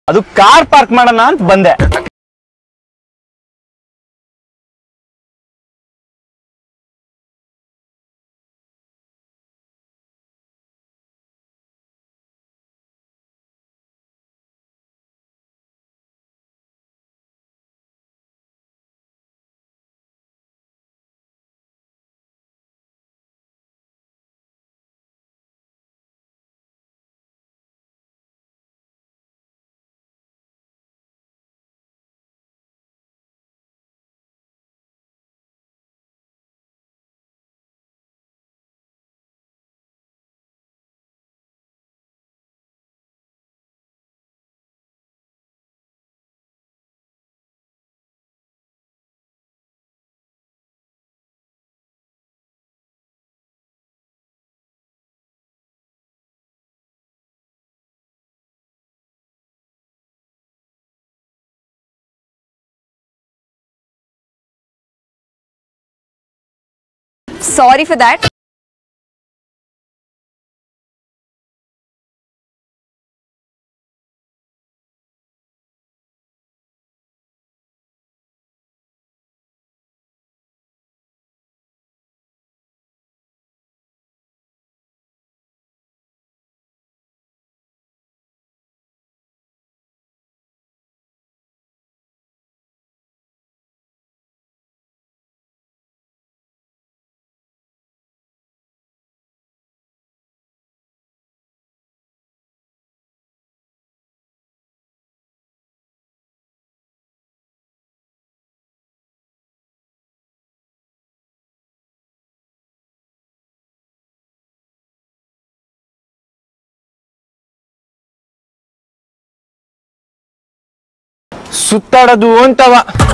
ಅದು car park ಮಾಡೋಣ ಅಂತ ಬಂದೆ Sorry for that. ಸುತ್ತಾಡೋದು ಅಂತವ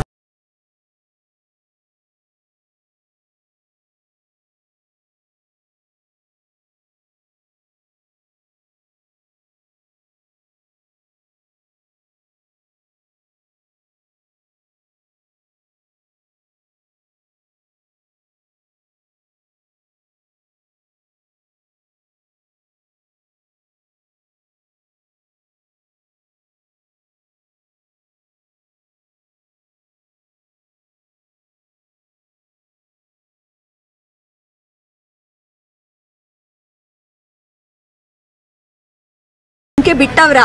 ನಿಮ್ಗೆ ಬಿಟ್ಟವ್ರಾ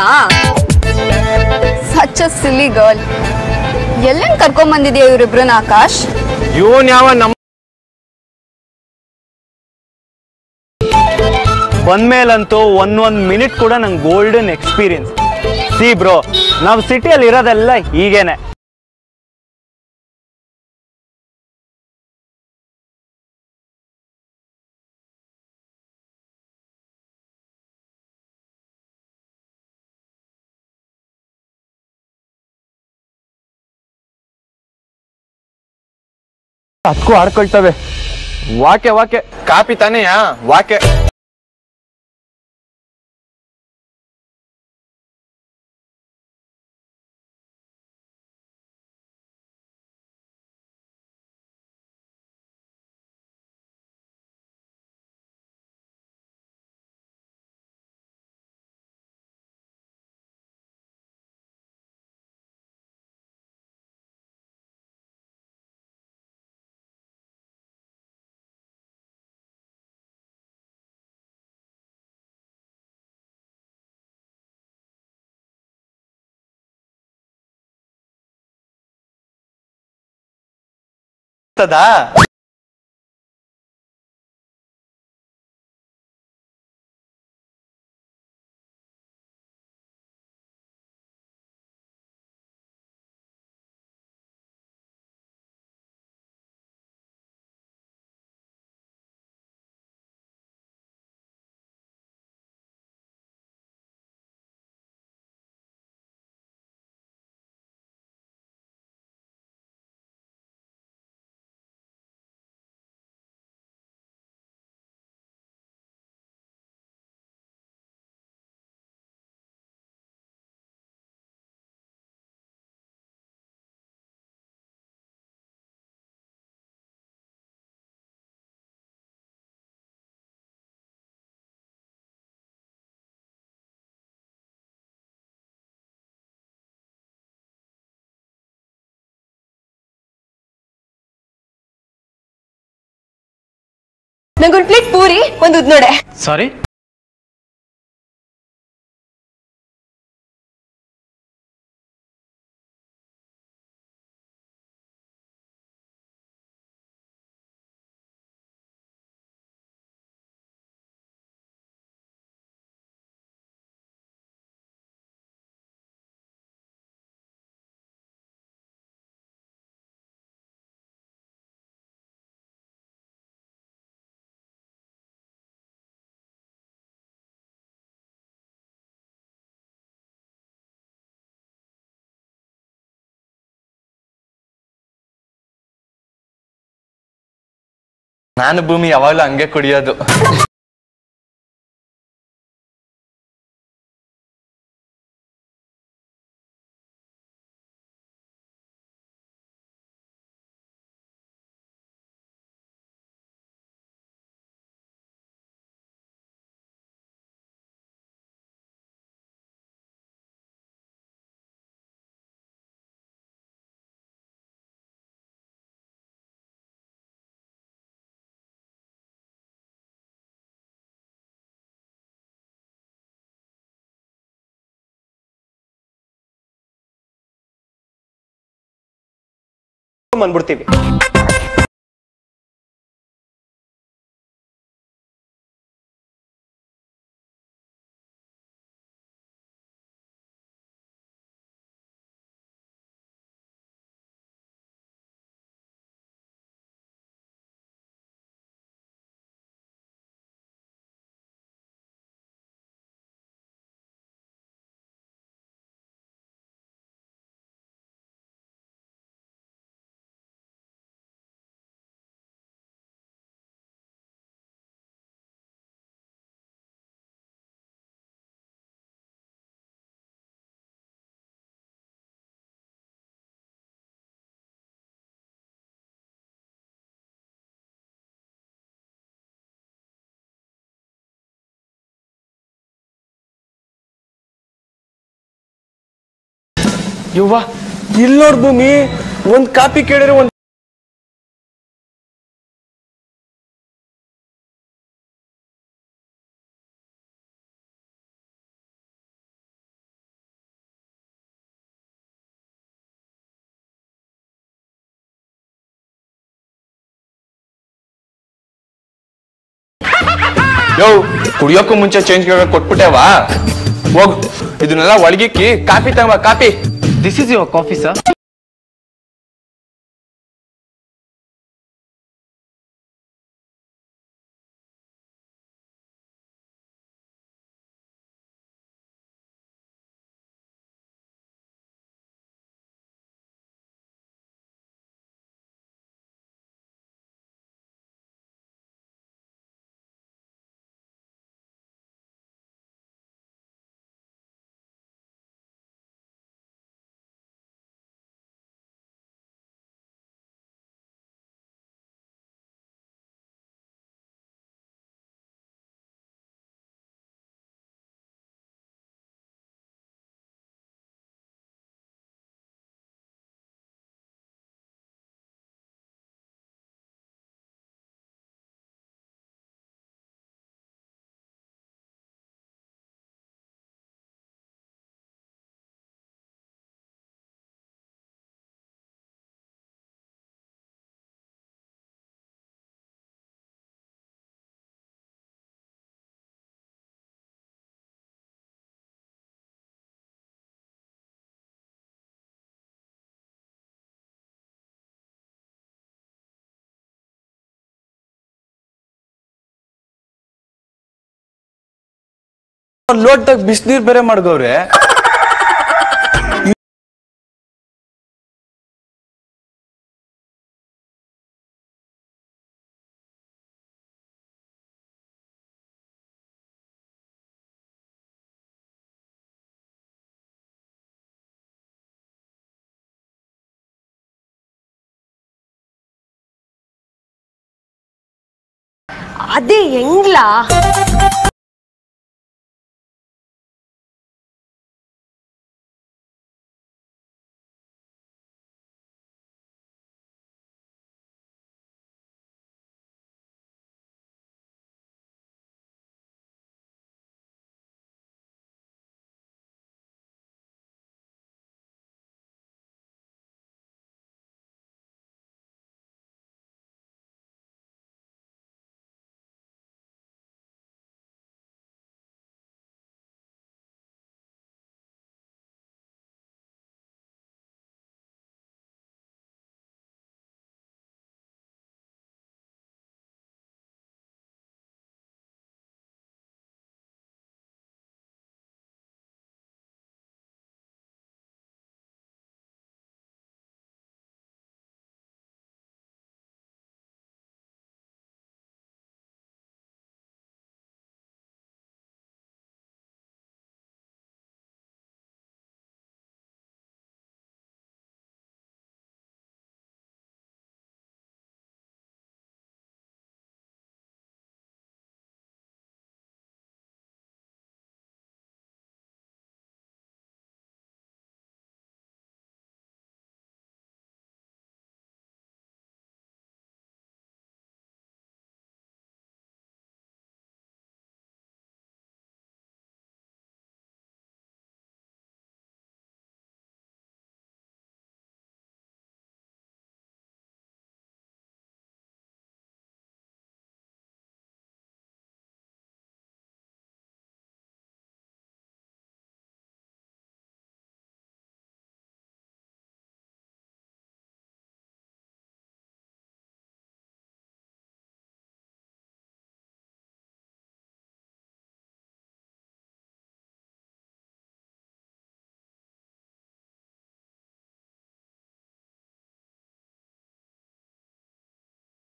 ಸಚ್ ಅ ಸಿಲಿ ಗರ್ಲ್ ಎಲ್ಲಂಗ್ ಕರ್ಕೊಂಡ್ ಬಂದಿದ್ಯಾ ಇವ್ರಿಬ್ರನ್ನ ಆಕಾಶ್ ಇವನ್ ಯಾವ ನಮ್ ಬಂದ್ಮೇಲಂತೂ ಒಂದ್ ಒಂದ್ ಮಿನಿಟ್ ಕೂಡ ನಂಗೆ ಗೋಲ್ಡನ್ ಎಕ್ಸ್ಪೀರಿಯನ್ಸ್ ಸಿ ಬ್ರೋ ನಾವು ಸಿಟಿಯಲ್ಲಿ ಇರೋದೆಲ್ಲ ಹೀಗೇನೆ ಅದಕ್ಕೂ ಆಡ್ಕೊಳ್ತವೆ ವಾಕೆ ವಾಕೆ ಕಾಪಿ ತಾನೆಯಾ ವಾಕೆ ನಂಗೊಂದ್ ಪ್ಲೇಟ್ ಪೂರಿ ಒಂದು ಉದ್ನೋಡೆ ಸಾರಿ ನಾನು ಭೂಮಿ ಯಾವಾಗ್ಲೂ ಹಂಗೆ ಕುಡಿಯೋದು ಬಂದ್ಬಿಡ್ತೀವಿ ಯುವ ಇಲ್ಲಿ ನೋಡ್ ಭೂಮಿ ಒಂದ್ ಕಾಪಿ ಕೇಳಿದ್ರೆ ಒಂದ್ ಯೋ ಕುಡಿಯೋಕ್ಕೂ ಮುಂಚೆ ಚೇಂಜ್ ಕೊಟ್ಬಿಟ್ಟೇವಾ ಹೋಗ್ ಇದನ್ನೆಲ್ಲ ಒಳಗಿಕ್ಕಿ ಕಾಪಿ ತಗೊಂಬ coffee this is your coffee sir ಲೋಟದಾಗ ಬಿಸಿನೀರ್ ಬೇರೆ ಮಾಡ್ಗವ್ರೆ ಅದೇ ಹೆಂಗ್ಲಾ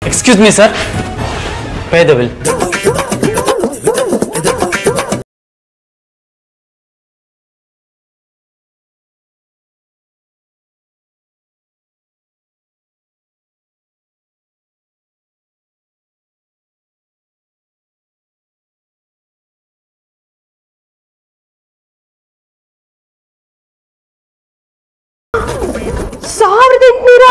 excuse me sir pay the bill ಸಾವಿರದ ಎಂಟುನೂರ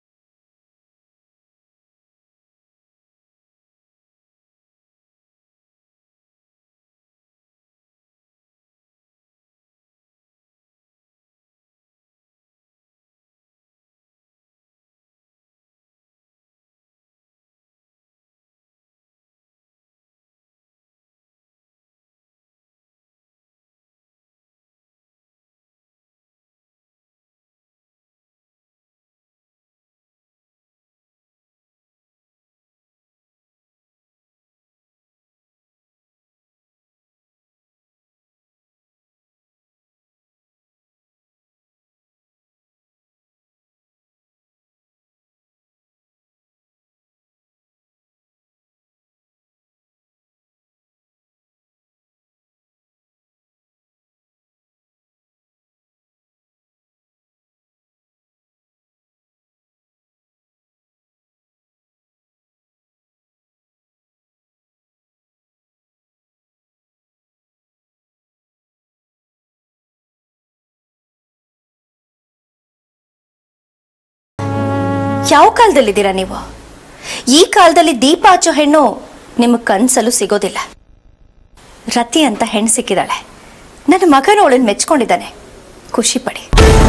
ಯಾವ ಕಾಲದಲ್ಲಿದ್ದೀರಾ ನೀವು ಈ ಕಾಲದಲ್ಲಿ ದೀಪ ಹಚ್ಚೋ ಹೆಣ್ಣು ನಿಮಗೆ ಕನ್ಸಲು ಸಿಗೋದಿಲ್ಲ ರತಿ ಅಂತ ಹೆಣ್ಣು ಸಿಕ್ಕಿದಾಳೆ ನನ್ನ ಮಗನ ಅವಳನ್ನ ಮೆಚ್ಕೊಂಡಿದ್ದಾನೆ ಖುಷಿ ಪಡಿ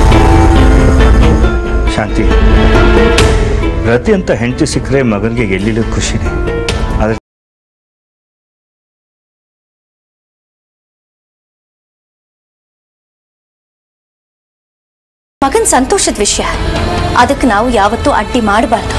ಶಾಂತಿ ರತಿ ಅಂತ ಹೆಂಡತಿ ಸಿಕ್ಕರೆ ಮಗನಿಗೆ ಎಲ್ಲಿಲ್ಲ ಖುಷಿನೇ ಆದ್ರೆ ಮಗನ್ ಸಂತೋಷದ ವಿಷಯ ಅದಕ್ಕೆ ನಾವು ಯಾವತ್ತೂ ಅಡ್ಡಿ ಮಾಡಬಾರ್ದು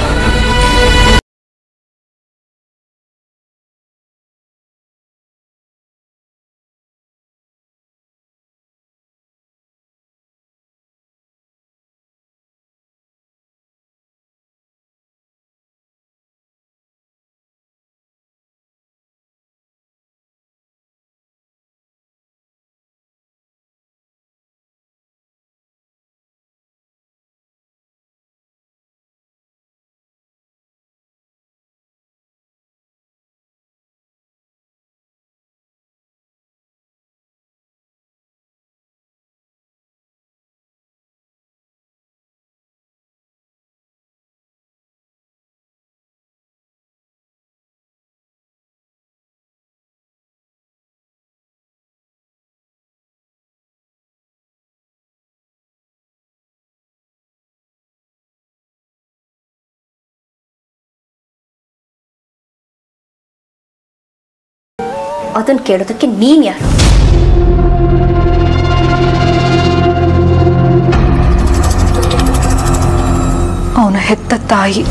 ಅದನ್ನ ಕೇಳೋದಕ್ಕೆ ನೀನ್ ಯಾರು ಅವನ ಹೆತ್ತ ತಾಯಿ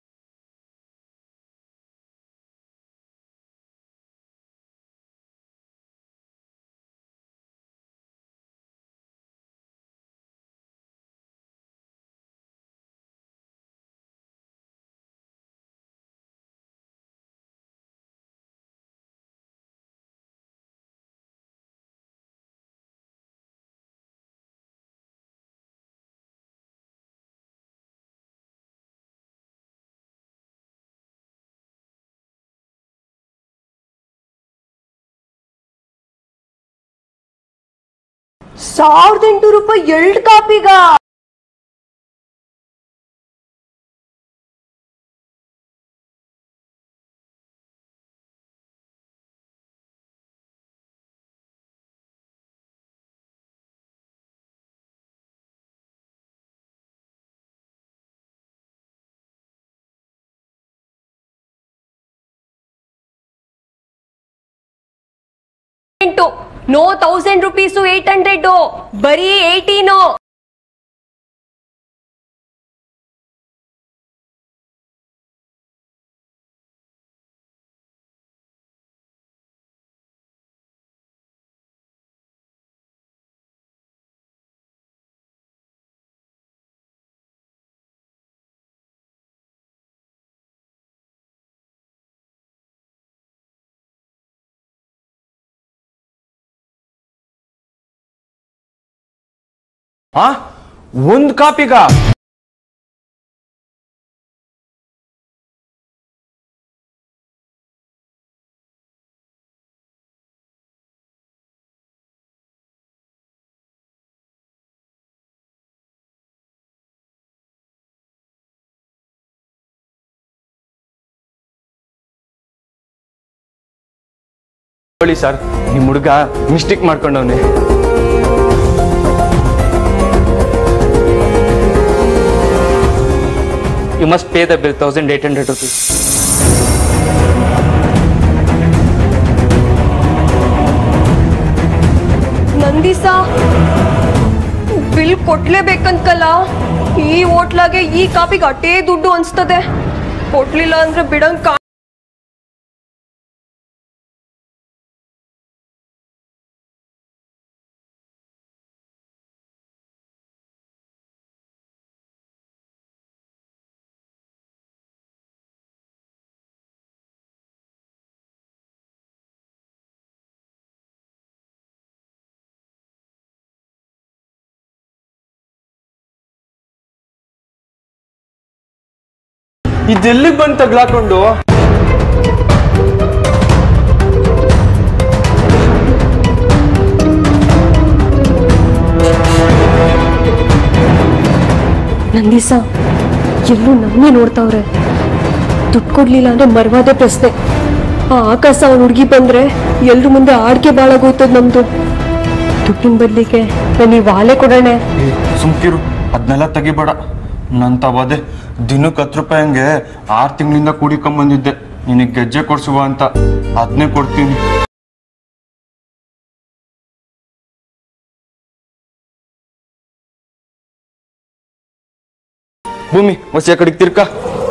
ಸಾವಿರದ ಎಂಟುನೂರು ರೂಪಾಯಿ ಎರಡು ಕಾಪಿಗ no thousand rupees eight hundred ಬರೀ ಏಯ್ಟೀನು ಆ ಒಂದ್ ಕಾಪಿಗ ಹೇಳಿ ಸರ್ ನಿಮ್ ಹುಡುಗ ಮಿಸ್ಟೇಕ್ ಮಾಡ್ಕೊಂಡವ್ನೆ you must pay the bill thousand eight hundred rupees ನಂದಿಸ ಬಿಲ್ ಕೊಟ್ಲೇಬೇಕಂತಲ್ಲ ಈ ಹೋಟ್ಲಾಗೆ ಈ ಕಾಪಿಗೆ ಅಟೇ ದುಡ್ಡು ಅನ್ಸ್ತದೆ ಕೊಟ್ಲಿಲ್ಲ ಅಂದ್ರೆ ಬಿಡಂಗ್ ಕಾ ಇದೆಲ್ಲಿಗೆ ಬಂದು ತಗ್ಲಾಕೊಂಡು ನಂದಿಸ ಎಲ್ಲೂ ನಮ್ಮೇ ನೋಡ್ತಾವ್ರೆ ದುಡ್ಡು ಕೊಡ್ಲಿಲ್ಲ ಅಂದ್ರೆ ಮರ್ವಾದೆ ಪ್ರಶ್ನೆ ಆ ಆಕಾಶ ಅವ್ನ ಹುಡುಗಿ ಬಂದ್ರೆ ಎಲ್ರ ಮುಂದೆ ಆಡ್ಕೆ ಬಾಳಾಗೋಯ್ತದ ನಮ್ದು ದುಡ್ಡಿನ ಬದ್ಲಿಗೆ ನಾನು ಈ ವಾಲೆ ಕೊಡೋಣ ಸುಮ್ಕಿರು ಅದನ್ನೆಲ್ಲ ತೆಗಿಬೇಡ ನನ್ ತವದೆ ದಿನಕ್ಕೆ ಹತ್ತು ರೂಪಾಯಿ ಹಂಗೆ ಆರು ತಿಂಗಳಿಂದ ಕೂಡಿಕೊಂಬಂದಿದ್ದೆ ನಿನಗೆ ಗೆಜ್ಜೆ ಕೊಡ್ಸುವ ಅಂತ ಅದನ್ನೇ ಕೊಡ್ತೀನಿ ಭೂಮಿ ಹೊಸ ಕಡೆಗೆ ತಿರ್ಕ